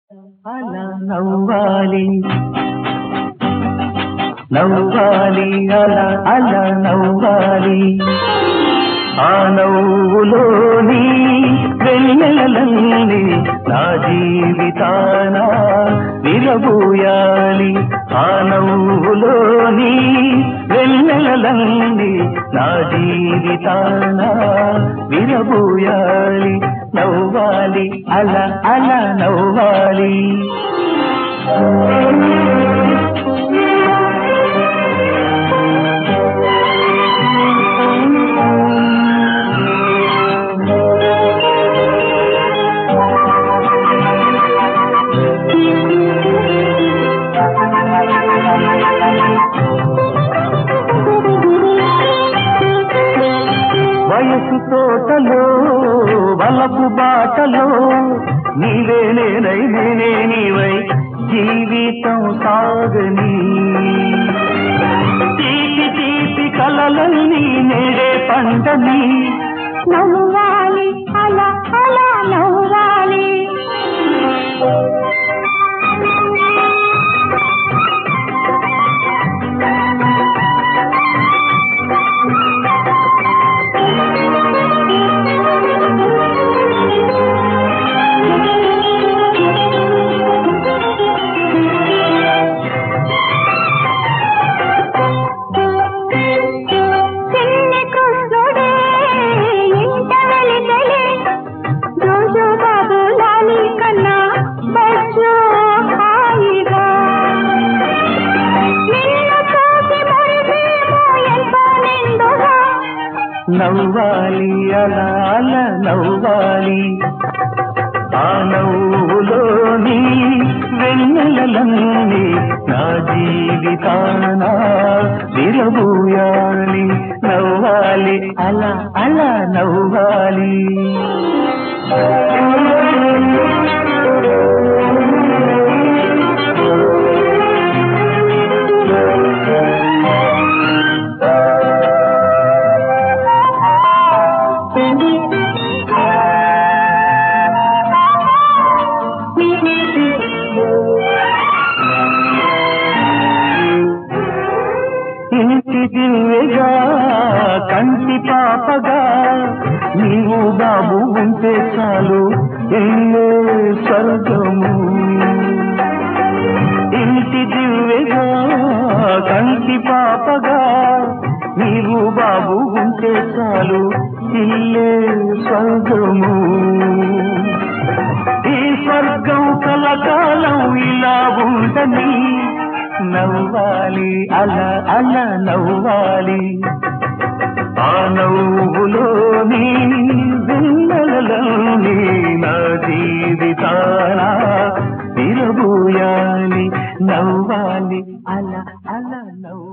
అలా నవ్వాలి నవ్వాలి అలా అలా నవ్వాలి ఆ నవ్వులోని వెన్నెలలన్నీ నా జీవితాన విరబూయాలి ఆ నవ్వులోని వెన్నెలలన్నీ నా జీవితాన విరబూయాలి నవ్వాలి అలా అలా నవ్వాలి వయసు తోటలో వలపు బాటలో నీవే నేనై నేనే నీవై జీవితం సాగని తీపి తీపి కలలన్నీ నేడే పంటని నవ్వాలి అలా అలా నవ్వాలి చిన్ని కృష్ణుడే ఇంట వెలిగలే జోజో బాబు లాలి కన్నా బజ్జో హాయిగా నిన్ను చూసి మురిసేమో ఎంతో నిండుగా నవ్వాలి అలా అలా నవ్వాలి ఆ నవ్వులోని వెన్నెలలన్నీ నా జీవితాన విరబూయాలి నవ్వాలి అలా అలా నవ్వాలి ఇంటి దివ్యగా కంటి పాపగా నీవు బాబు ఉంటే చాలు ఇల్లే స్వర్గము ఇంటి దివ్యగా కంటి పాపగా నీవు బాబు ఉంటే చాలు ఇల్లే స్వర్గము ఈ స్వర్గం కలకాలం ఇలా ఉండని నవ్వాలి అలా అలా నవ్వాలి ఆ నవ్వులోని వెన్నెలలోని నా జీవితాన విరబూయాలి నవ్వాలి అలా అలా నవ్వు